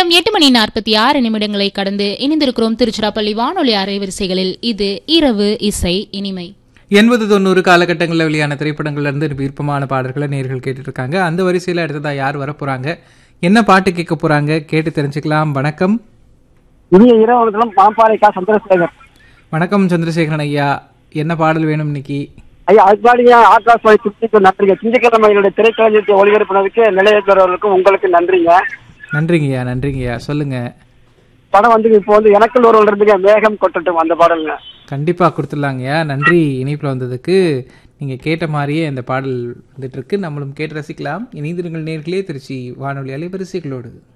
நேரம் எட்டு மணி நாற்பத்தி ஆறு நிமிடங்களை கடந்து இணைந்திருக்கிறோம் திருச்சிராப்பள்ளி வானொலி அலைவரிசைகளில் இது இரவு இசை இனிமை எண்பது தொண்ணூறு காலகட்டங்களில் வெளியான திரைப்படங்கள்ல இருந்து விருப்பமான பாடல்களை நேர்கள் கேட்டுட்டு இருக்காங்க அந்த வரிசையில் அடுத்ததா யார் வர போறாங்க என்ன பாட்டு கேட்க போறாங்க கேட்டு தெரிஞ்சுக்கலாம் வணக்கம் இனிய இரவு பாம்பாறைக்கா சந்திரசேகர் வணக்கம் சந்திரசேகரன் ஐயா என்ன பாடல் வேணும் இன்னைக்கு ஐயா அதுக்காடியா ஆகாஷ்வாணி சுற்றிக்கு நன்றிங்க திங்கட்கிழமைகளுடைய திரைக்கலைஞருக்கு ஒளிபரப்பினதுக்கு நிலையற்றவர்களுக்கும் உங்களுக்கு நன்றிங்க நன்றிங்கய்யா நன்றிங்கய்யா சொல்லுங்க படம் வந்து இப்போ வந்து எனக்குள் ஒருவள் இருந்துங்க மேகம் கொட்டட்டும் அந்த பாடலுங்க கண்டிப்பா கொடுத்துடலாங்கய்யா நன்றி இணைப்பில் வந்ததுக்கு நீங்க கேட்ட மாதிரியே இந்த பாடல் வந்துட்டு இருக்கு நம்மளும் கேட்டு ரசிக்கலாம் இணைந்திருங்கள் நேர்களே திருச்சி வானொலி அலைவரிசைகளோடு